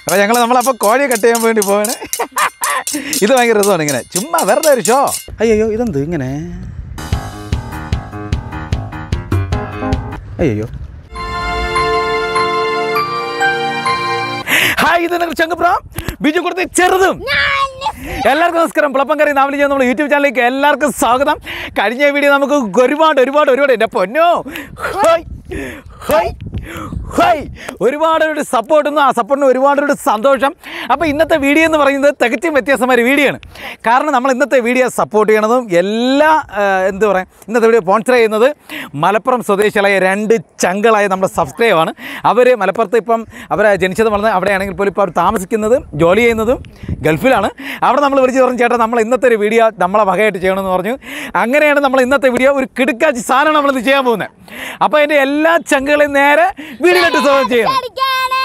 അപ്പോൾ ഞങ്ങൾ നമ്മളപ്പോൾ കോഴിയെ കട്ട് ചെയ്യാൻ വേണ്ടി പോവാണ് ഇത് ഭയങ്കര രസമാണ് ഇങ്ങനെ ചുമ്മാ വെറുതെ ഒരു ഷോ അയ്യോ ഇതെന്ത് ഇങ്ങനെ അയ്യോ ഹായ് ഇത് നിങ്ങൾ ചങ്ങപ്രാം ബിജു കൊടുത്ത് ചെറുതും എല്ലാവർക്കും നമസ്കാരം പ്ലപ്പങ്കറി നാമിൽ ചെയ്യുന്ന നമ്മുടെ യൂട്യൂബ് ചാനലിലേക്ക് എല്ലാവർക്കും സ്വാഗതം കഴിഞ്ഞ വീഡിയോ നമുക്ക് ഒരുപാട് ഒരുപാട് ഒരുപാട് എൻ്റെ പൊന്നോ ഹോയ് ഹോയ് ഹോയ് ഒരുപാട് ഒരു സപ്പോർട്ടുന്നു ആ സപ്പോർട്ടിന് ഒരുപാട് ഒരു സന്തോഷം അപ്പോൾ ഇന്നത്തെ വീഡിയോ എന്ന് പറയുന്നത് തികച്ചും വ്യത്യാസമായ ഒരു വീഡിയോ ആണ് കാരണം നമ്മൾ ഇന്നത്തെ വീഡിയോ സപ്പോർട്ട് ചെയ്യണതും എല്ലാ ആ, എന്ത് പറയാം ഇന്നത്തെ വീഡിയോ സ്പോൺസർ ചെയ്യുന്നത് മലപ്പുറം സ്വദേശികളായ രണ്ട് ചങ്കളായ നമ്മുടെ സബ്സ്ക്രൈബാണ് അവർ മലപ്പുറത്ത് ഇപ്പം അവർ ജനിച്ചത് വളർന്ന് അവിടെയാണെങ്കിൽ പോലും ഇപ്പോൾ അവർ താമസിക്കുന്നതും ജോലി ചെയ്യുന്നതും ഗൾഫിലാണ് അവിടെ നമ്മൾ വിളിച്ച് പറഞ്ഞു ചേട്ടാ നമ്മൾ ഇന്നത്തെ ഒരു വീഡിയോ നമ്മളെ വകയായിട്ട് ചെയ്യണമെന്ന് പറഞ്ഞു അങ്ങനെയാണ് നമ്മൾ ഇന്നത്തെ വീഡിയോ ഒരു കിടുക്കാച്ചി സാധനം നമ്മളിത് ചെയ്യാൻ പോകുന്നത് അപ്പോൾ എൻ്റെ എല്ലാ ചങ്കുകളെയും നേരെ വീഡിയോയിട്ട് സ്വാഗതം ചെയ്യണം അടിക്കാണ്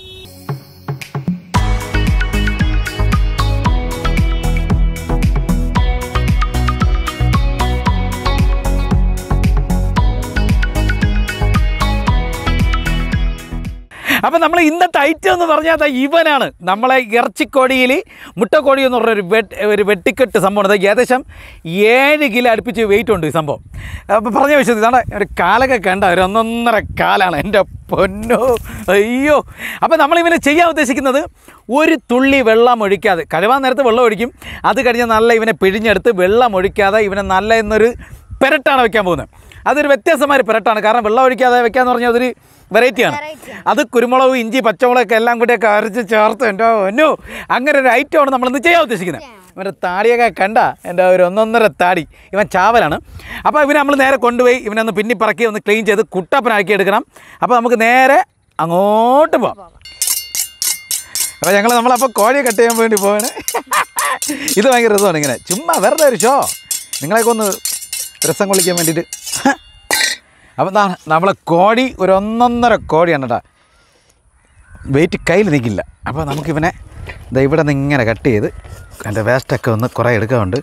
അപ്പം നമ്മൾ ഇന്നത്തെ ഐറ്റം എന്ന് പറഞ്ഞാൽ ദാ ഇവനാണ് നമ്മളെ ഇറച്ചിക്കോടിയിൽ മുട്ടക്കോടി എന്ന് പറഞ്ഞ ഒരു വെട്ട് ഒരു വെട്ടിക്കെട്ട് സംഭവമാണ് അത് ഏകദേശം ഏഴ് കിലോ അടുപ്പിച്ച് വെയിറ്റ് ഉണ്ട് ഈ സംഭവം അപ്പം പറഞ്ഞ വിഷയത്തിൽ ഇതാണ് ഒരു കാലൊക്കെ കണ്ട ഒരു ഒന്നൊന്നര കാലാണ് എൻ്റെ പൊന്നോ അയ്യോ അപ്പം നമ്മളിവനെ ചെയ്യാൻ ഉദ്ദേശിക്കുന്നത് ഒരു തുള്ളി വെള്ളം ഒഴിക്കാതെ കഴുകാൻ നേരത്ത് വെള്ളം ഒഴിക്കും അത് കഴിഞ്ഞ് നല്ല ഇവനെ പിഴിഞ്ഞെടുത്ത് വെള്ളം ഒഴിക്കാതെ ഇവനെ നല്ല എന്നൊരു പെരട്ടാണ് വെക്കാൻ പോകുന്നത് അതൊരു വ്യത്യസ്തമായ ഒരു പെരട്ടാണ് കാരണം വെള്ളം ഒഴിക്കാതെ വെക്കാന്ന് പറഞ്ഞാൽ അതൊരു വെറൈറ്റിയാണ് Variety അത് കുരുമുളക് ഇഞ്ചി പച്ചമുളകൊക്കെ എല്ലാം കൂടിയൊക്കെ അരച്ച് ചേർത്ത് എൻ്റെ ഒന്നു അങ്ങനെ ഒരു ഐറ്റമാണ് നമ്മളിന്ന് ചെയ്യാൻ ഉദ്ദേശിക്കുന്നത് ഇവൻ്റെ താടിയൊക്കെ കണ്ട എൻ്റെ ഒരു ഒന്നൊന്നര താടി ഇവൻ ചാവലാണ് അപ്പോൾ ഇവനെ നമ്മൾ നേരെ കൊണ്ടുപോയി ഇവനൊന്ന് പിന്നി പറക്കി ഒന്ന് ക്ലീൻ ചെയ്ത് കുട്ടപ്പനാക്കി എടുക്കണം അപ്പോൾ നമുക്ക് നേരെ അങ്ങോട്ട് പോവാം അപ്പോൾ ഞങ്ങൾ നമ്മളപ്പോൾ കോഴിയെ കട്ട് ചെയ്യാൻ വേണ്ടി പോവാണ് ഇത് ഭയങ്കര രസമാണ് ഇങ്ങനെ ചുമ്മാ വെറുതെ ഒരു ഷോ നിങ്ങളെയൊക്കെ ഒന്ന് രസം കൊള്ളിക്കാൻ വേണ്ടിയിട്ട് അപ്പം ദാ നമ്മളെ കോഴി ഒരു ഒന്നൊന്നര കോഴിയാണ് കേട്ടോ വെയിറ്റ് കയ്യിൽ നിൽക്കില്ല അപ്പോൾ നമുക്കിവനെ ദാ ഇവിടെ നിന്ന് ഇങ്ങനെ കട്ട് ചെയ്ത് അതിൻ്റെ വേസ്റ്റൊക്കെ ഒന്ന് കുറേ എടുക്കാറുണ്ട്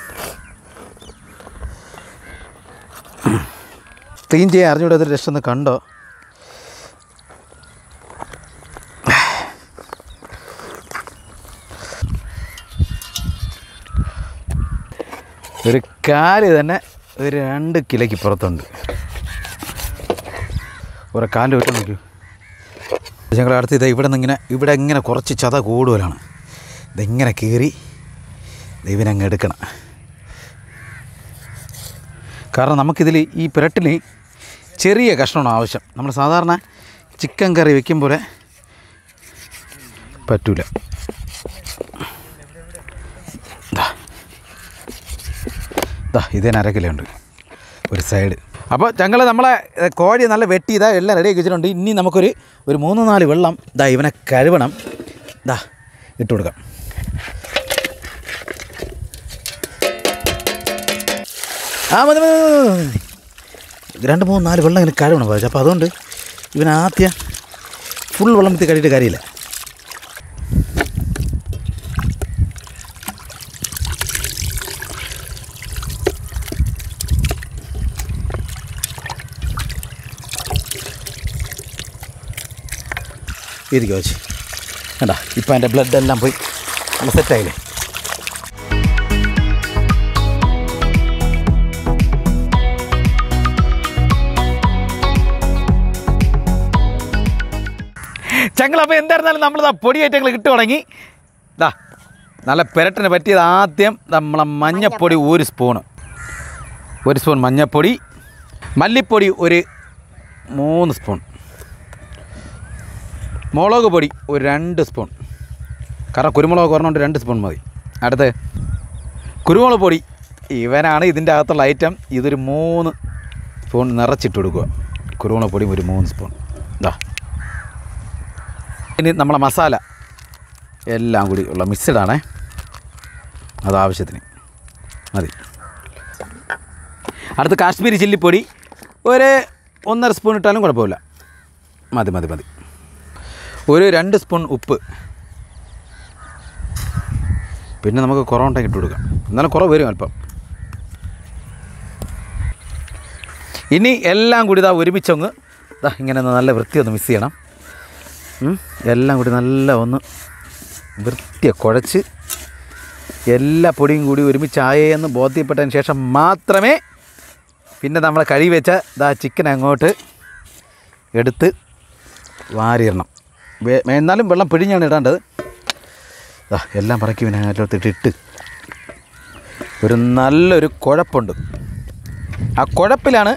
ക്ലീൻ ചെയ്യാൻ അറിഞ്ഞൂടെ ഒരു രക്ഷ ഒന്ന് കണ്ടോ ഒരു കാല് തന്നെ ഒരു രണ്ട് കിലോയ്ക്ക് പുറത്തുണ്ട് ഒരു കാലിൻ്റെ വിട്ട് നോക്കൂ ഞങ്ങൾ അടുത്ത് ഇതാ ഇവിടെ നിന്ന് ഇങ്ങനെ ഇവിടെ ഇങ്ങനെ കുറച്ച് ചത കൂടുതലാണ് ഇതിങ്ങനെ കീറി ദൈവനങ്ങ് എടുക്കണം കാരണം നമുക്കിതിൽ ഈ പുരട്ടിന് ചെറിയ കഷ്ണമാണ് ആവശ്യം നമ്മൾ സാധാരണ ചിക്കൻ കറി വെക്കും പോലെ പറ്റൂല ദാ ദാ ഇതിന് അരക്കിലുണ്ട് ഒരു സൈഡ് അപ്പോൾ ഞങ്ങൾ നമ്മളെ ഏ, കോഴി നല്ല വെട്ടി ഇതാ എല്ലാം റെഡിയാക്കി വെച്ചിട്ടുണ്ട് ഇനി നമുക്കൊരു ഒരു മൂന്ന് നാല് വെള്ളം ദാ ഇവനെ കഴുകണം ദാ ഇട്ട് കൊടുക്കാം ആ മതി മതി, മതി, മതി, മതി. രണ്ട് മൂന്ന് നാല് വെള്ളം ഇങ്ങനെ കഴുകണം പക്ഷേ അപ്പോൾ അതുകൊണ്ട് ഇവൻ ആദ്യം ഫുൾ വെള്ളം എത്തി കഴിയിട്ട് കാര്യമില്ല ഇരിക്കുക വെച്ച് കണ്ടാ ഇപ്പം എൻ്റെ ബ്ലഡ് എല്ലാം പോയി നല്ല സെറ്റായില്ലേ ചങ്ങൾ അപ്പോൾ എന്തായിരുന്നാലും നമ്മൾ ആ പൊടിയേറ്റങ്ങൾ കിട്ടു തുടങ്ങി ദാ നല്ല പെരട്ടിന് പറ്റിയത് ആദ്യം നമ്മളെ മഞ്ഞപ്പൊടി ഒരു സ്പൂണ് ഒരു സ്പൂൺ മഞ്ഞപ്പൊടി മല്ലിപ്പൊടി ഒരു മൂന്ന് സ്പൂൺ മുളക് പൊടി ഒരു രണ്ട് സ്പൂൺ കാരണം കുരുമുളക് കുറഞ്ഞുകൊണ്ട് രണ്ട് സ്പൂൺ മതി അടുത്ത് കുരുമുളക് പൊടി ഇവനാണ് ഇതിൻ്റെ അകത്തുള്ള ഐറ്റം ഇതൊരു മൂന്ന് സ്പൂൺ നിറച്ചിട്ട് കൊടുക്കുക കുരുമുളക് പൊടി ഒരു മൂന്ന് സ്പൂൺ ഇതാ ഇനി നമ്മളെ മസാല എല്ലാം കൂടി ഉള്ള മിക്സഡാണേ അത് ആവശ്യത്തിന് മതി അടുത്ത് കാശ്മീരി ചില്ലിപ്പൊടി ഒരു ഒന്നര സ്പൂൺ ഇട്ടാലും കുഴപ്പമില്ല മതി മതി മതി ഒരു രണ്ട് സ്പൂൺ ഉപ്പ് പിന്നെ നമുക്ക് കുറവുണ്ടെങ്കിൽ ഇട്ട് കൊടുക്കാം എന്നാലും കുറവ് വരും അല്പം ഇനി എല്ലാം കൂടി ഇതാ ഒരുമിച്ചൊന്ന് ഇതാ ഇങ്ങനെ ഒന്ന് നല്ല വൃത്തി ഒന്ന് മിക്സ് ചെയ്യണം ഉം, എല്ലാം കൂടി നല്ല ഒന്ന് വൃത്തിയെ കുഴച്ച് എല്ലാ പൊടിയും കൂടി ഒരുമിച്ച് ആയെന്ന് ബോധ്യപ്പെട്ടതിന് ശേഷം മാത്രമേ പിന്നെ നമ്മൾ കഴുകി വെച്ച ഇതാ ചിക്കൻ അങ്ങോട്ട് എടുത്ത് വാരിയിടണം വേ- എന്നാലും വെള്ളം പിഴിഞ്ഞാണ് ഇടേണ്ടത് ദാ എല്ലാം പറക്കി പിന്നെ അതിനകത്തോട്ട് ഇട്ട് ഒരു നല്ലൊരു കുഴപ്പുണ്ട് ആ കുഴപ്പിലാണ്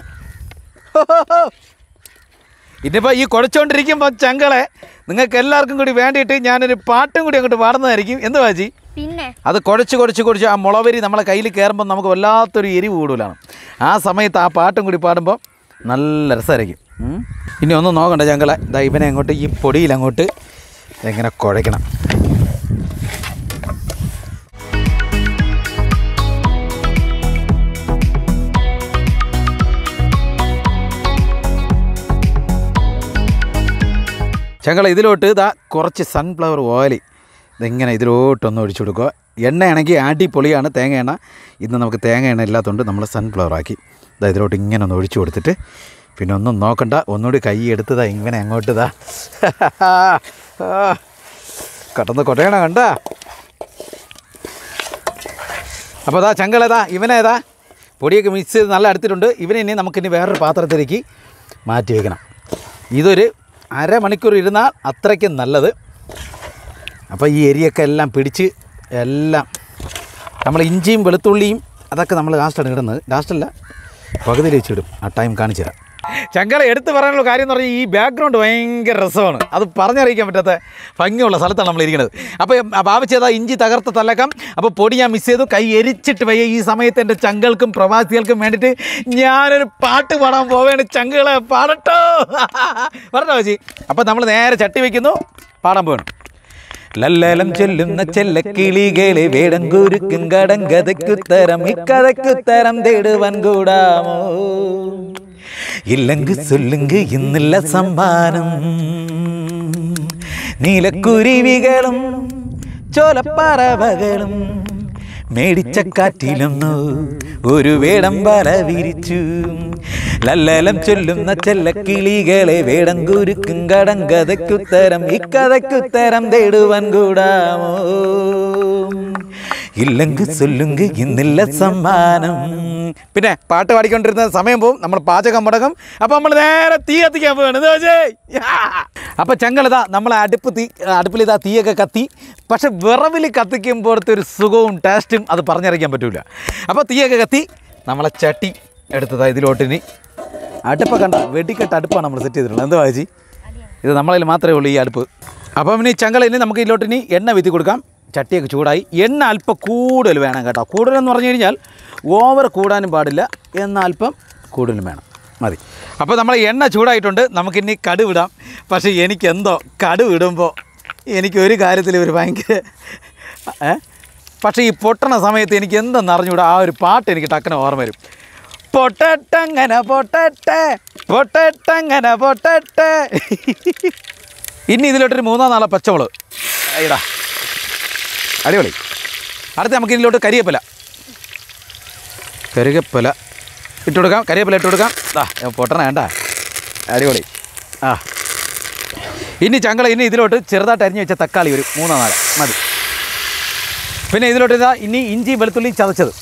ഇനിയിപ്പോൾ ഈ കുഴച്ചുകൊണ്ടിരിക്കുമ്പോൾ ചങ്കളെ നിങ്ങൾക്ക് എല്ലാവർക്കും കൂടി വേണ്ടിയിട്ട് ഞാനൊരു പാട്ടും കൂടി അങ്ങോട്ട് പാടുന്നതായിരിക്കും എന്ത് വാജി പിന്നെ അത് കുഴച്ച് കുഴച്ച് കുഴച്ച് ആ മുളവരി നമ്മളെ കയ്യിൽ കയറുമ്പോൾ നമുക്ക് വല്ലാത്തൊരു എരിവ് കൂടുതലാണ് ആ സമയത്ത് ആ പാട്ടും കൂടി പാടുമ്പോൾ നല്ല രസമായിരിക്കും ഉം. ഇനി ഒന്നും നോക്കണ്ട ഞങ്ങളെ ഇതാ ഇവനെ അങ്ങോട്ട് ഈ പൊടിയിൽ അങ്ങോട്ട് എങ്ങനെ കുഴയ്ക്കണം ചങ്കള ഇതിലോട്ട് ഇതാ കുറച്ച് സൺഫ്ലവർ ഓയിൽ ഇതിങ്ങനെ ഇതിലോട്ടൊന്ന് ഒഴിച്ചു കൊടുക്കുക എണ്ണയാണെങ്കിൽ അടിപൊളിയാണ് തേങ്ങ എണ്ണ ഇന്ന് നമുക്ക് തേങ്ങ എണ്ണ ഇല്ലാത്തതുകൊണ്ട് നമ്മൾ സൺഫ്ലവർ ആക്കി ഇതാ ഇതിലോട്ട് ഇങ്ങനെ ഒന്ന് ഒഴിച്ചു കൊടുത്തിട്ട് പിന്നെ ഒന്നും നോക്കണ്ട ഒന്നുകൂടി കൈ എടുത്തതാ ഇങ്ങനെ അങ്ങോട്ട് ഇതാ കട്ടന്ന് കൊട്ടയണ കണ്ട അപ്പോൾ അതാ ചങ്കളേതാ ഇവനേതാ പൊടിയൊക്കെ മിക്സ് ചെയ്ത് നല്ല എടുത്തിട്ടുണ്ട് ഇവനെ ഇനി നമുക്കിനി വേറൊരു പാത്രത്തിലേക്ക് മാറ്റി വയ്ക്കണം ഇതൊരു അരമണിക്കൂർ ഇരുന്നാൽ അത്രയ്ക്കും നല്ലത് അപ്പോൾ ഈ എരിയൊക്കെ എല്ലാം പിടിച്ച് എല്ലാം നമ്മൾ ഇഞ്ചിയും വെളുത്തുള്ളിയും അതൊക്കെ നമ്മൾ ലാസ്റ്റാണ് ഇടുന്നത് ലാസ്റ്റല്ല പകുതിയിൽ വെച്ചിടും ആ ടൈം കാണിച്ചു തരാം ചങ്കല എടുത്തു പറയാനുള്ള കാര്യം എന്ന് പറഞ്ഞാൽ ഈ ബാക്ക്ഗ്രൗണ്ട് ഭയങ്കര രസമാണ് അത് പറഞ്ഞറിയിക്കാൻ പറ്റാത്ത ഭംഗിയുള്ള സ്ഥലത്താണ് നമ്മൾ ഇരിക്കുന്നത് അപ്പോൾ ഭാവിച്ചതാ ഇഞ്ചി തകർത്ത തലക്കം അപ്പോൾ പൊടി ഞാൻ മിസ് ചെയ്തു കൈ എരിച്ചിട്ട് വയ്യ ഈ സമയത്ത് എൻ്റെ ചങ്കൾക്കും പ്രവാസികൾക്കും വേണ്ടിയിട്ട് ഞാനൊരു പാട്ട് പാടാൻ പോവുകയാണ് ചങ്കളെ പാടട്ടോ പറഞ്ഞോ ചേച്ചി അപ്പോൾ നമ്മൾ നേരെ ചട്ടി വയ്ക്കുന്നു പാടാൻ പോകണം ലല്ലലം ചൊല്ലുന്ന ചെല്ലക്കിളികളെ വേടം കുരുക്കും കടങ്കഥയ്ക്കുത്തരം ഇക്കഥയ്ക്കുത്തരം തേടുവാൻ കൂടാമോ ഇല്ലെങ്കിൽ സൊല്ലുങ്ക ഇന്നില്ല സമ്മാനം നീലക്കുരുവികളും ചോലപ്പറവകളും മേടിച്ച കാറ്റിലൊന്നു ഒരു വേടം വല വിരിച്ചു ലല്ലലം ചൊല്ലുന്ന ചെല്ലക്കിളികളെ വേടം കുരുക്കും കടങ്കഥയ്ക്കുത്തരം ഇക്കഥയ്ക്കുത്തരം തേടുവാൻ കൂടാമോ ഇല്ലെങ്കിൽ സൊല്ലുങ്ക ഇന്നില്ല സമ്മാനം പിന്നെ പാട്ട് പാടിക്കൊണ്ടിരുന്ന സമയം പോവും നമ്മൾ പാചകം മുടങ്ങും അപ്പോൾ നമ്മൾ നേരെ തീ കത്തിക്കാൻ പോവാണ് അപ്പോൾ ചങ്ങളിതാ നമ്മൾ അടുപ്പ് തീ അടുപ്പിൽ ഇതാ തീയൊക്കെ കത്തി പക്ഷെ വിറവിൽ കത്തിക്കുമ്പോഴത്തെ ഒരു സുഖവും ടേസ്റ്റും അത് പറഞ്ഞറിയിക്കാൻ പറ്റില്ല അപ്പോൾ തീയൊക്കെ കത്തി നമ്മളെ ചട്ടി എടുത്തതാ ഇതിലോട്ടിനി അടുപ്പ് കണ്ട വെടിക്കെട്ട് അടുപ്പാണ് നമ്മൾ സെറ്റ് ചെയ്തിട്ടുള്ളത് എന്താ ചേച്ചി ഇത് നമ്മളതിൽ മാത്രമേ ഉള്ളൂ ഈ അടുപ്പ് അപ്പം ഇനി ചങ്കള ഇനി നമുക്ക് ഇതിലോട്ടിനി എണ്ണ വിത്തി കൊടുക്കാം ചട്ടിയൊക്കെ ചൂടായി എണ്ണ അല്പം കൂടുതൽ വേണം കേട്ടോ കൂടുതലെന്ന് പറഞ്ഞു കഴിഞ്ഞാൽ ഓവർ കൂടാനും പാടില്ല എന്നാൽ അല്പം കൂടുതലും വേണം മതി അപ്പോൾ നമ്മൾ എണ്ണ ചൂടായിട്ടുണ്ട് നമുക്കിനി കടുവിടാം പക്ഷേ എനിക്കെന്തോ കടുവിടുമ്പോൾ എനിക്ക് ഒരു കാര്യത്തിൽ ഒരു ഭയങ്കര ഏ പക്ഷേ ഈ പൊട്ടണ സമയത്ത് എനിക്ക് എന്തെന്ന് അറിഞ്ഞൂടാ ആ ഒരു പാട്ട് എനിക്ക് ടക്കനെ ഓർമ്മ വരും പൊട്ടട്ടങ്ങനെ പൊട്ടട്ടെ പൊട്ടട്ടങ്ങനെ പൊട്ടട്ടെ ഇനി ഇതിലോട്ടൊരു മൂന്നോ നാലോ പച്ചമുളക് ഇടാ അടിപൊളി അടുത്ത് നമുക്ക് ഇതിലോട്ട് കരിയപ്പല കരികപ്പല ഇട്ട് കൊടുക്കാം കരിയപ്പല ഇട്ട് കൊടുക്കാം ആ പൊട്ടണ വേണ്ട അടിപൊളി ആ ഇനി ചങ്കള ഇനി ഇതിലോട്ട് ചെറുതായിട്ട് അരിഞ്ഞ് വെച്ച തക്കാളി ഒരു മൂന്നോ നാല് മതി പിന്നെ ഇതിലോട്ട് ഇതാ ഇനി ഇഞ്ചി വെളുത്തുള്ളി ചതച്ചത്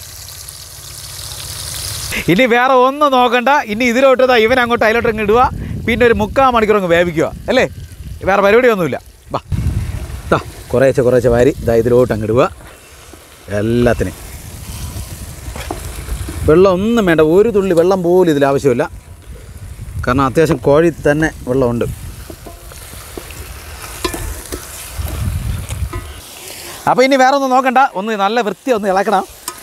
ഇനി വേറെ ഒന്നും നോക്കണ്ട ഇനി ഇതിലോട്ട് ഇതാ ഇവൻ അങ്ങോട്ട് അതിലോട്ട് അങ്ങ് ഇടുക പിന്നെ ഒരു മുക്കാൽ മണിക്കൂർ അങ്ങ് വേവിക്കുക അല്ലേ വേറെ പരിപാടിയൊന്നുമില്ല വാ ദാ കുറേശ്ശെ കുറേശ്ശെ വാരി ഇതാ ഇതിലോട്ട് അങ്ങ് ഇടുക എല്ലാത്തിനും വെള്ളം ഒന്നും വേണ്ട ഒരു തുള്ളി വെള്ളം പോലും ഇതിൽ ആവശ്യമില്ല കാരണം അത്യാവശ്യം കോഴി തന്നെ വെള്ളമുണ്ട് അപ്പോൾ ഇനി വേറെ ഒന്നും നോക്കണ്ട ഒന്ന് നല്ല വൃത്തി ഒന്ന് ഇളക്കണം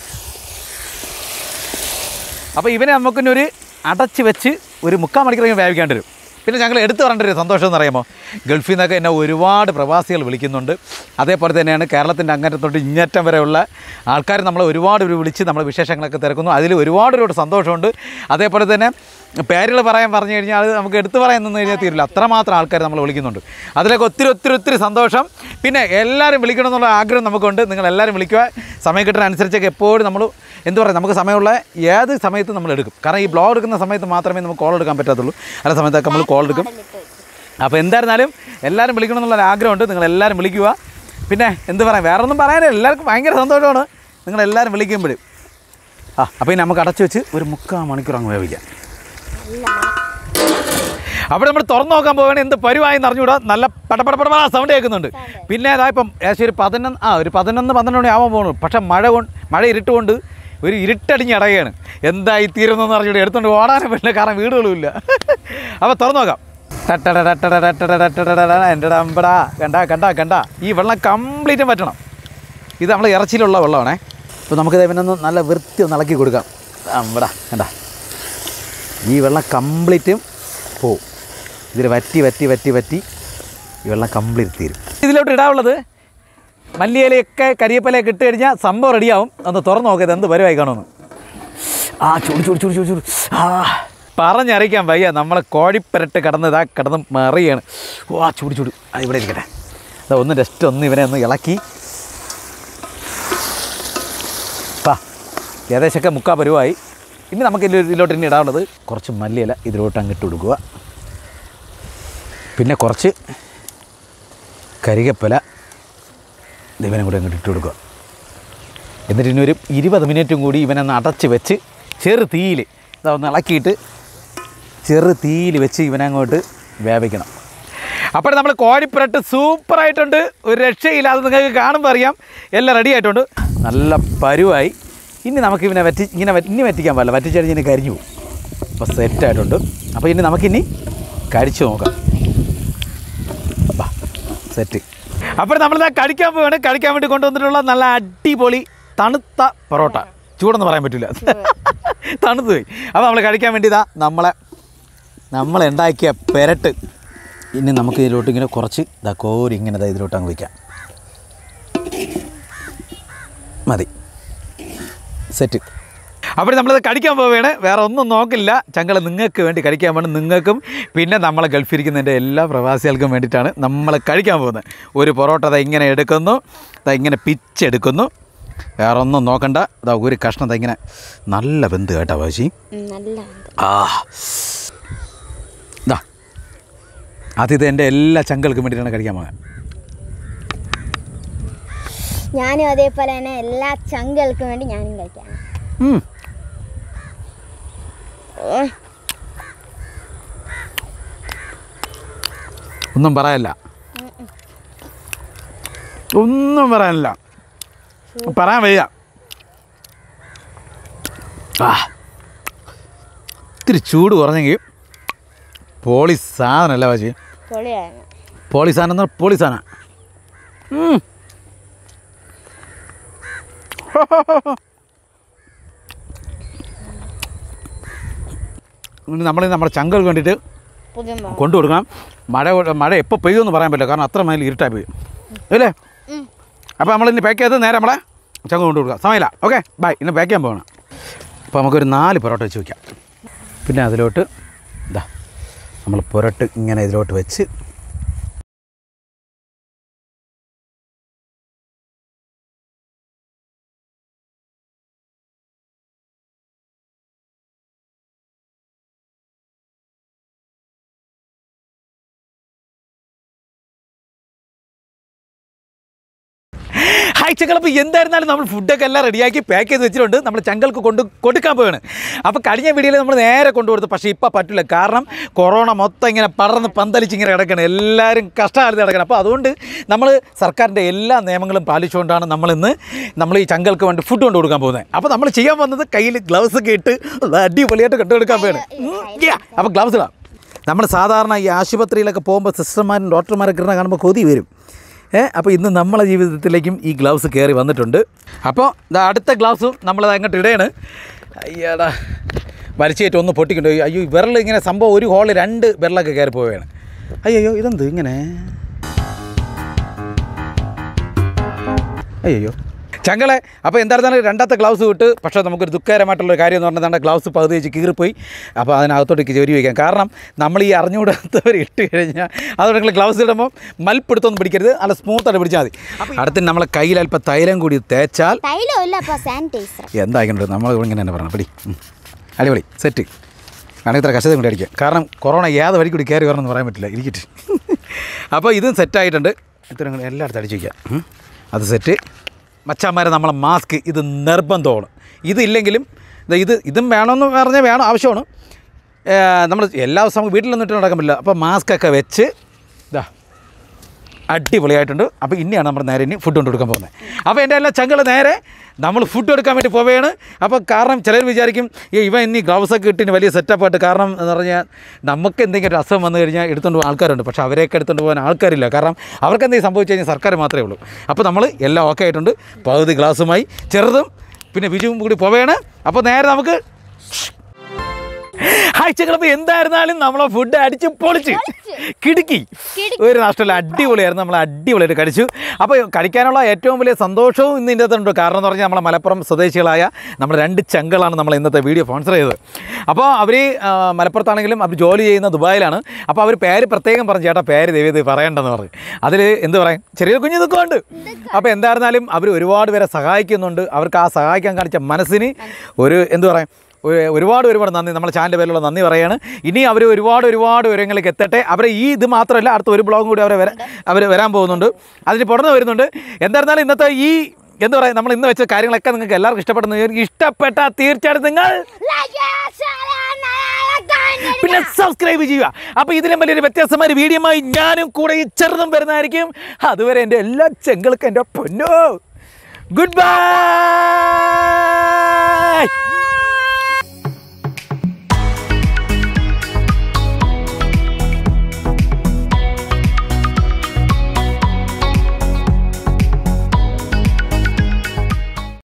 അപ്പോൾ ഇവനെ നമുക്കിനി ഒരു അടച്ച് വെച്ച് ഒരു മുക്കാൽ മണിക്കൂർ ഇങ്ങനെ വേവിക്കേണ്ടി വരും പിന്നെ ഞങ്ങൾ എടുത്തു പറയേണ്ട ഒരു സന്തോഷം എന്ന് അറിയാമോ ഗൾഫിൽ നിന്നൊക്കെ എന്നെ ഒരുപാട് പ്രവാസികൾ വിളിക്കുന്നുണ്ട് അതേപോലെ തന്നെയാണ് കേരളത്തിൻ്റെ അങ്ങറ്റത്തോട്ട് ഇങ്ങറ്റം വരെയുള്ള ആൾക്കാർ നമ്മളെ ഒരുപാട് പേര് വിളിച്ച് നമ്മളെ വിശേഷങ്ങളൊക്കെ തിരക്കുന്നു അതിൽ ഒരുപാട് ഒരുപാട് സന്തോഷമുണ്ട് അതേപോലെ തന്നെ പേരുകൾ പറയാൻ പറഞ്ഞു കഴിഞ്ഞാൽ അത് നമുക്ക് എടുത്തു പറയാൻ നിന്ന് കഴിഞ്ഞാൽ തീരില്ല അത്രമാത്രം ആൾക്കാർ നമ്മൾ വിളിക്കുന്നുണ്ട് അതിലൊക്കെ ഒത്തിരി ഒത്തിരി ഒത്തിരി സന്തോഷം പിന്നെ എല്ലാവരും വിളിക്കണം എന്നുള്ള ആഗ്രഹം നമുക്കുണ്ട് നിങ്ങൾ എല്ലാവരും വിളിക്കുക സമയം കിട്ടുന്ന അനുസരിച്ചൊക്കെ എപ്പോഴും നമ്മൾ എന്ത് പറയുക നമുക്ക് സമയമുള്ള ഏത് സമയത്തും നമ്മൾ എടുക്കും കാരണം ഈ ബ്ലോഗ് എടുക്കുന്ന സമയത്ത് മാത്രമേ നമുക്ക് കോൾ എടുക്കാൻ പറ്റത്തുള്ളൂ അല്ല സമയത്തൊക്കെ നമ്മൾ കോൾ എടുക്കും അപ്പോൾ എന്തായിരുന്നാലും എല്ലാവരും വിളിക്കണം എന്നുള്ള ആഗ്രഹമുണ്ട് നിങ്ങൾ എല്ലാവരും വിളിക്കുക പിന്നെ എന്ത് പറയാം വേറെ ഒന്നും പറയാനില്ല എല്ലാവർക്കും ഭയങ്കര സന്തോഷമാണ് നിങ്ങളെല്ലാവരും വിളിക്കുമ്പോഴും ആ അപ്പോൾ ഇനി നമുക്ക് അടച്ചു വെച്ച് ഒരു മുക്കാൽ മണിക്കൂർ അങ്ങ് വേവിക്കാം അവിടെ നമ്മൾ തുറന്നു നോക്കാൻ പോവുകയാണ് എന്ത് പരുവായി അറിഞ്ഞുകൂടാ നല്ല പടപടപട സൗണ്ട് കേൾക്കുന്നുണ്ട് പിന്നെ അതാ ഇപ്പം ഏകദേശം ഒരു പതിനൊന്ന് ആ ഒരു പതിനൊന്ന് പന്ത്രണ്ട് മണി ആവാൻ പോകുന്നു പക്ഷേ മഴ കൊണ്ട് മഴ ഇരുട്ടുകൊണ്ട് ഒരു ഇരുട്ടടിഞ്ഞ് അടയുകയാണ് എന്തായി തീരുന്നതെന്ന് അറിഞ്ഞൂടെ എടുത്തുകൊണ്ട് ഓടാനും പറ്റില്ല കാരണം വീടുകളുമില്ല അപ്പോൾ തുറന്നു നോക്കാം ടട്ടട ടട്ടട ടട്ടട ടട്ടട ടട എൻ്റെ അമ്പടാ കണ്ട കണ്ട കണ്ട ഈ വെള്ളം കംപ്ലീറ്റും പറ്റണം ഇത് നമ്മൾ ഇറച്ചിയിലുള്ള വെള്ളമാണേ അപ്പോൾ നമുക്കിത് ഇവനൊന്ന് നല്ല വൃത്തി ഒന്ന് ഇളക്കി കൊടുക്കാം അമ്പടാ കണ്ട ഈ വെള്ളം കംപ്ലീറ്റും പോവും ഇതിൽ വറ്റി വറ്റി വറ്റി വറ്റി ഈ വെള്ളം കംപ്ലീറ്റ് തീരും ഇതിലോട്ട് ഇടാനുള്ളത് മല്ലിയിലയൊക്കെ കരിയപ്പലയൊക്കെ ഇട്ട് കഴിഞ്ഞാൽ സംഭവം റെഡിയാവും ഒന്ന് തുറന്ന് നോക്കിയത് എന്ത് പരിവായി കാണുമെന്ന് ആ ചൂട് ചൂട് ചൂട് ചൂട് ചൂട് ആ പറഞ്ഞറിയിക്കാൻ വയ്യ നമ്മളെ കോഴിപ്പരട്ട് കിടന്ന് ഇതാ കിടന്ന് മറിയാണ് ഓ ആ ചൂട് ചൂട് ആ ഇവിടെ ഇരിക്കട്ടെ അതാ ഒന്ന് ജസ്റ്റ് ഒന്ന് ഇവനെ ഒന്ന് ഇളക്കി പാ ഏകദേശമൊക്കെ മുക്കാ പരുവായി ഇനി നമുക്ക് ഇതിൽ- ഇതിലോട്ട് ഇനി ഇടാനുള്ളത് കുറച്ച് മല്ലിയില ഇതിലോട്ട് അങ്ങിട്ട് കൊടുക്കുക പിന്നെ കുറച്ച് കരികപ്പല ഇവനെ കൂടെ അങ്ങോട്ട് ഇട്ട് കൊടുക്കുക എന്നിട്ട് ഇനി ഒരു ഇരുപത് മിനിറ്റും കൂടി ഇവനൊന്ന് അടച്ച് വെച്ച് ചെറു തീയിൽ ഇതൊന്ന് ഇളക്കിയിട്ട് ചെറു തീയിൽ വെച്ച് ഇവനങ്ങോട്ട് വേവിക്കണം അപ്പോൾ നമ്മൾ കോഴിപ്പുരട്ട് സൂപ്പറായിട്ടുണ്ട് ഒരു രക്ഷയില്ലാതെ നിങ്ങൾക്ക് കാണുമ്പോൾ അറിയാം എല്ലാം റെഡി ആയിട്ടുണ്ട് നല്ല പരുവായി ഇനി നമുക്ക് ഇവനെ വറ്റി ഇങ്ങനെ വറ്റി- ഇനി വറ്റിക്കാൻ പാടില്ല വറ്റിച്ച് കഴിഞ്ഞ് ഇനി കരിഞ്ഞു പോകും അപ്പോൾ സെറ്റായിട്ടുണ്ട് അപ്പോൾ ഇനി നമുക്കിനി കരിച്ച് നോക്കാം സെറ്റ് അപ്പോൾ നമ്മളിതാ കഴിക്കാൻ പോവാണ് കഴിക്കാൻ വേണ്ടി കൊണ്ടുവന്നിട്ടുള്ള നല്ല അടിപൊളി തണുത്ത പൊറോട്ട ചൂടെന്ന് പറയാൻ പറ്റില്ല തണുത്ത് പോയി അപ്പോൾ നമ്മൾ കഴിക്കാൻ വേണ്ടി ഇതാ നമ്മളെ നമ്മൾ ഉണ്ടാക്കിയ പെരട്ട് ഇനി നമുക്ക് ഇതിലോട്ട് ഇങ്ങനെ കുറച്ച് ഇതാ കോരി ഇങ്ങനെ ഇതാ ഇതിലോട്ട് അങ്ങ് വയ്ക്കാം മതി സെറ്റ് അപ്പോൾ നമ്മളിത് കഴിക്കാൻ പോവുകയാണ് വേറെ ഒന്നും നോക്കില്ല ചങ്കള നിങ്ങൾക്ക് വേണ്ടി കഴിക്കാൻ വേണ്ടി നിങ്ങൾക്കും പിന്നെ നമ്മളെ ഗൾഫിരിക്കുന്നതിൻ്റെ എല്ലാ പ്രവാസികൾക്കും വേണ്ടിയിട്ടാണ് നമ്മൾ കഴിക്കാൻ പോകുന്നത് ഒരു പൊറോട്ട ദാ ഇങ്ങനെ എടുക്കുന്നു ദാ ഇങ്ങനെ പിച്ചെടുക്കുന്നു വേറെ ഒന്നും നോക്കണ്ട ഇതാ ഒരു കഷ്ണം ദാ ഇങ്ങനെ നല്ല ബന്ധു കേട്ടോ വാശി നല്ല ആ ഇതാ അതിത് എൻ്റെ എല്ലാ ചങ്കൾക്കും വേണ്ടിയിട്ടാണ് കഴിക്കാൻ പോകുന്നത് ഞാനും അതേപോലെ തന്നെ എല്ലാ ചങ്കൾക്കും വേണ്ടി ഞാനും കഴിക്കാണ് ഉം. ഒന്നും പറയാനില്ല ഒന്നും പറയാനില്ല പറയാൻ വയ്യ ആ ഇത്തിരി ചൂട് കുറഞ്ഞെങ്കിൽ പോളി സാധനമല്ല വാശി പൊളിയാണ് പോളി സാധനം എന്ന് പറഞ്ഞാൽ പോളി സാധനം ഉം. ഇനി നമ്മൾ നമ്മുടെ ചങ്കൾക്ക് വേണ്ടിയിട്ട് പുതിയ കൊണ്ടു കൊടുക്കണം മഴ കൊ- മഴ എപ്പോൾ പെയ്യുമെന്ന് പറയാൻ പറ്റില്ല കാരണം അത്ര മേലെ ഇരുട്ടായി പോയി അല്ലേ അപ്പോൾ നമ്മൾ ഇനി പാക്ക് ചെയ്ത് നേരെ നമ്മളെ ചങ്ക കൊണ്ടു കൊടുക്കാം സമയമില്ല ഓക്കെ ബൈ ഇന്ന് പാക്ക് ചെയ്യാൻ പോകണം അപ്പോൾ നമുക്കൊരു നാല് പൊറോട്ട വെച്ച് വയ്ക്കാം പിന്നെ അതിലോട്ട് ഇതാ നമ്മൾ പുരട്ട് ഇങ്ങനെ ഇതിലോട്ട് വെച്ച് ഹായ് ചങ്കളപ്പോൾ എന്തായിരുന്നാലും നമ്മൾ ഫുഡൊക്കെ എല്ലാം റെഡിയാക്കി പാക്ക് ചെയ്ത് വെച്ചിട്ടുണ്ട് നമ്മൾ ചങ്കൾക്ക് കൊണ്ട് കൊടുക്കാൻ പോവാണ് അപ്പോൾ കഴിഞ്ഞ വീഡിയോയിൽ നമ്മൾ നേരെ കൊണ്ടുകൊടുത്തു പക്ഷേ ഇപ്പോൾ പറ്റില്ല കാരണം കൊറോണ മൊത്തം ഇങ്ങനെ പടർന്ന് പന്തലിച്ച് ഇങ്ങനെ കിടക്കണം എല്ലാവരും കഷ്ടകാലത്ത് കിടക്കണം അപ്പോൾ അതുകൊണ്ട് നമ്മൾ സർക്കാരിൻ്റെ എല്ലാ നിയമങ്ങളും പാലിച്ചുകൊണ്ടാണ് നമ്മളിന്ന് നമ്മൾ ഈ ചങ്കൾക്ക് വേണ്ടി ഫുഡ് കൊണ്ട് കൊടുക്കാൻ പോകുന്നത് അപ്പോൾ നമ്മൾ ചെയ്യാൻ വന്നത് കയ്യിൽ ഗ്ലൗസ് ഒക്കെ ഇട്ട് അടിപൊളിയായിട്ട് കെട്ടുകൊടുക്കാൻ പോവാണ് അപ്പോൾ ഗ്ലൗസ് ഇടാം നമ്മൾ സാധാരണ ഈ ആശുപത്രിയിലൊക്കെ പോകുമ്പോൾ സിസ്റ്റർമാരും ഡോക്ടർമാരൊക്കെ ഇടുന്ന കാണുമ്പോൾ കൊതി വരും ഏ അപ്പോൾ ഇന്ന് നമ്മളെ ജീവിതത്തിലേക്കും ഈ ഗ്ലൗസ് കയറി വന്നിട്ടുണ്ട് അപ്പോൾ ഇതാ അടുത്ത ഗ്ലൗസും നമ്മളത് അങ്ങോട്ട് ഇടയാണ് അയ്യാടാ വലിച്ചേറ്റ് ഒന്ന് പൊട്ടിക്കൊണ്ട് പോയി അയ്യോ വിരൽ ഇങ്ങനെ സംഭവം ഒരു ഹോളിൽ രണ്ട് വിരലൊക്കെ കയറി പോവുകയാണ് അയ്യോ ഇതെന്ത് ഇങ്ങനെ അയ്യോ ചങ്കളെ അപ്പോൾ എന്തായിരുന്നാലും രണ്ടാമത്തെ ഗ്ലൗസ് വിട്ട് പക്ഷേ നമുക്കൊരു ദുഃഖകരമായിട്ടുള്ളൊരു കാര്യം എന്ന് പറഞ്ഞാൽ ഗ്ലൗസ് പകുതി വെച്ച് കീറിപ്പോയി അപ്പോൾ അതിനകത്തോട്ടേക്ക് ജോലി വയ്ക്കാം കാരണം നമ്മൾ ഈ അറിഞ്ഞുകൂടാത്തവർ ഇട്ട് കഴിഞ്ഞാൽ അതുകൊണ്ട് നിങ്ങൾ ഗ്ലൗസ് ഇടുമ്പോൾ മൽപ്പിടുത്തൊന്നും പിടിക്കരുത് നല്ല സ്മൂത്തായിട്ട് പിടിച്ചാൽ മതി അപ്പോൾ അടുത്ത് നമ്മളെ കയ്യിൽ അല്പം തൈലം കൂടി തേച്ചാൽ തൈലം ഇല്ല അപ്പോൾ സാനിറ്റൈസർ എന്തായിട്ടുണ്ട് നമ്മൾ ഇങ്ങനെ തന്നെ പറയണം പിടി ഉം. അടിപൊളി സെറ്റ് വേണമെങ്കിൽ ഇത്ര കശത കൊണ്ട് അടിക്കാം കാരണം കൊറോണ ഏത് വഴി കൂടി കയറി വരണമെന്ന് പറയാൻ പറ്റില്ല ഇരിക്കട്ടെ അപ്പോൾ ഇതും സെറ്റായിട്ടുണ്ട് ഇത്രയും കൂടി എല്ലായിടത്തും അടിച്ചു വയ്ക്കാം ഉം. അത് സെറ്റ് മച്ചാന്മാരെ നമ്മളെ മാസ്ക് ഇത് നിർബന്ധമാണ് ഇതില്ലെങ്കിലും ദേ ഇത് ഇതും വേണമെന്ന് പറഞ്ഞാൽ വേണം ആവശ്യമാണ് നമ്മൾ എല്ലാ ദിവസവും നമുക്ക് വീട്ടിലൊന്നും ഇട്ട് നടക്കാൻ പറ്റില്ല അപ്പോൾ മാസ്കൊക്കെ വെച്ച് ഇതാ അടിപൊളിയായിട്ടുണ്ട് അപ്പോൾ ഇനിയാണ് നമ്മൾ നേരെ ഇനി ഫുഡ് കൊണ്ട് കൊടുക്കാൻ പോകുന്നത് അപ്പോൾ എൻ്റെ എല്ലാ ചങ്കൾ നേരെ നമ്മൾ ഫുഡ് എടുക്കാൻ വേണ്ടി പോവുകയാണ് അപ്പോൾ കാരണം ചിലർ വിചാരിക്കും ഈ ഇവൻ ഇനി ഗ്ലൗസ് ഒക്കെ ഇട്ടിന് വലിയ സെറ്റപ്പ് ആയിട്ട് കാരണം എന്ന് പറഞ്ഞാൽ നമുക്ക് എന്തെങ്കിലും ഒരു അസുഖം വന്നു കഴിഞ്ഞാൽ എടുത്തുകൊണ്ട് പോകാൻ ആൾക്കാരുണ്ട് പക്ഷേ അവരെയൊക്കെ എടുത്തുകൊണ്ട് പോകാൻ ആൾക്കാരില്ല കാരണം അവർക്ക് എന്തെങ്കിലും സംഭവിച്ചു കഴിഞ്ഞാൽ സർക്കാർ മാത്രമേ ഉള്ളൂ അപ്പോൾ നമ്മൾ എല്ലാം ഓക്കെ ആയിട്ടുണ്ട് പകുതി ഗ്ലാസുമായി ചെറുതും പിന്നെ ബിജുവും കൂടി പോവുകയാണ് അപ്പോൾ നേരെ നമുക്ക് ആഴ്ചകളപ്പോൾ എന്തായിരുന്നാലും നമ്മളെ ഫുഡ് അടിച്ച് പൊളിച്ച് കിടുക്കി ഒരു നഷ്ടമില്ല അടിപൊളിയായിരുന്നു നമ്മൾ അടിപൊളിയായിട്ട് കഴിച്ചു അപ്പോൾ കഴിക്കാനുള്ള ഏറ്റവും വലിയ സന്തോഷവും ഇന്ന് ഇതിൻ്റെ അകത്തുണ്ട് കാരണം എന്ന് പറഞ്ഞാൽ നമ്മളെ മലപ്പുറം സ്വദേശികളായ നമ്മൾ രണ്ട് ചങ്കളാണ് നമ്മൾ ഇന്നത്തെ വീഡിയോ സ്പോൺസർ ചെയ്തത് അപ്പോൾ അവർ മലപ്പുറത്താണെങ്കിലും അവർ ജോലി ചെയ്യുന്ന ദുബായിലാണ് അപ്പോൾ അവർ പേര് പ്രത്യേകം പറഞ്ഞു ചേട്ടാ പേര് ദൈവം പറയണ്ടെന്ന് പറഞ്ഞു അതിൽ എന്ത് പറയും ചെറിയ കുഞ്ഞു ദുഃഖമുണ്ട് അപ്പോൾ എന്തായിരുന്നാലും അവർ ഒരുപാട് പേരെ സഹായിക്കുന്നുണ്ട് അവർക്ക് ആ സഹായിക്കാൻ കാണിച്ച മനസ്സിന് ഒരു എന്ത് പറയും ഒരു- ഒരുപാട് ഒരുപാട് നന്ദി നമ്മുടെ ചാനലിൻ്റെ പേരിലുള്ള നന്ദി പറയാണ് ഇനി അവർ ഒരുപാട് ഒരുപാട് ഉയരങ്ങളിലേക്ക് എത്തട്ടെ അവരെ ഈ ഇത് മാത്രമല്ല അടുത്ത ഒരു ബ്ലോഗും കൂടി അവരെ വരാൻ അവർ വരാൻ പോകുന്നുണ്ട് അതിന് പുറത്ത് വരുന്നുണ്ട് എന്തായിരുന്നാലും ഇന്നത്തെ ഈ എന്താ പറയുക നമ്മൾ ഇന്ന് വെച്ച കാര്യങ്ങളൊക്കെ നിങ്ങൾക്ക് എല്ലാവർക്കും ഇഷ്ടപ്പെടുന്നു ഇഷ്ടപ്പെട്ട തീർച്ചയായിട്ടും നിങ്ങൾ പിന്നെ സബ്സ്ക്രൈബ് ചെയ്യുക അപ്പോൾ ഇതിലും വലിയൊരു വ്യത്യസ്തമായ ഒരു വീഡിയോമായി ഞാനും കൂടെ ഈ ചെറുതും വരുന്നതായിരിക്കും അതുവരെ എൻ്റെ എല്ലാ ചെങ്ങൾക്കും എൻ്റെ പൊന്നോ ഗുഡ് ബൈ